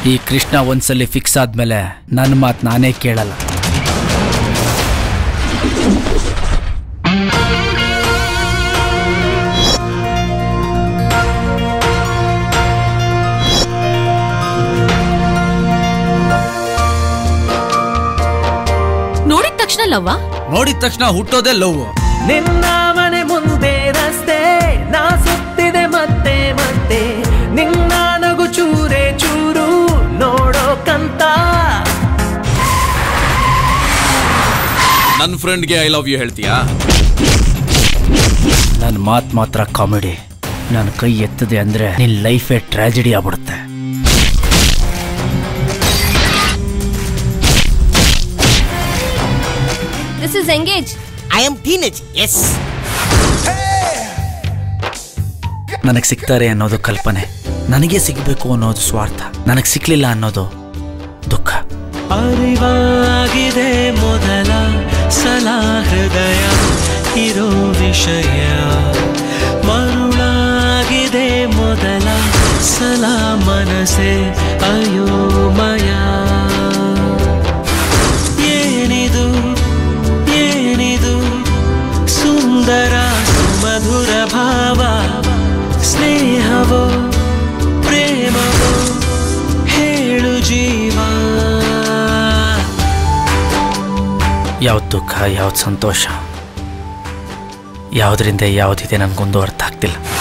ಈ ಕೃಷ್ಣ ಒಂದ್ಸಲಿ ಫಿಕ್ಸ್ ಆದ್ಮೇಲೆ ನನ್ನ ಮಾತು ನಾನೇ ಕೇಳಲ್ಲ ನೋಡಿದ ತಕ್ಷಣ ಲವ್ವಾ ನೋಡಿದ ತಕ್ಷಣ ಹುಟ್ಟೋದೇ ಲವ್ ನಿನ್ನ ಮನೆ ಮುಂದೆ ರಸ್ತೆ ನಾ ಸುತ್ತಿದೆ ಮತ್ತೆ ಮತ್ತೆ ನಿನ್ನ ನಗು ಚೂರೆ ಚೂರು ನೋಡೋಕಂತ ನನ್ನ ಫ್ರೆಂಡ್ಗೆ ಐ ಲವ್ ಯು ಹೇಳ್ತೀಯಾ ನನ್ನ ಮಾತು ಮಾತ್ರ ಕಾಮಿಡಿ ನನ್ನ ಕೈ ಎತ್ತದೆ ಅಂದ್ರೆ ನಿನ್ ಲೈಫೇ ಟ್ರಾಜಿಡಿ ಆಗ್ಬಿಡುತ್ತೆ this is engage I am teenagers ನನಗೆ ಸಿಗ್ತಾರೆ ಅನ್ನೋದು ಕಲ್ಪನೆ ನನಗೆ ಸಿಗಬೇಕು ಅನ್ನೋದು ಸ್ವಾರ್ಥ ನನಗೆ ಸಿಕ್ಲಿಲ್ಲ ಅನ್ನೋದು ದುಃಖ ಅರಿವಾಗಿದೆ ಮೊದಲ ಸಲ ಹೃದಯ ಇರೋ ವಿಷಯ ಮರುಳಾಗಿದೆ ಮೊದಲ ಸಲ ಮನಸೆ ಅಯೋಮಯ ಏನಿದು ಏನಿದು ಸುಂದರ ಸುಮಧುರ ಭಾವ ಸ್ನೇಹವೋ ಪ್ರೇಮವೋ ಹೇಳು ಜೀವ ಯಾವ್ದು ದುಃಖ ಯಾವ್ದು ಸಂತೋಷ ಯಾವುದರಿಂದ ಯಾವುದಿದೆ ನನಗೊಂದು ಅರ್ಥ ಆಗ್ತಿಲ್ಲ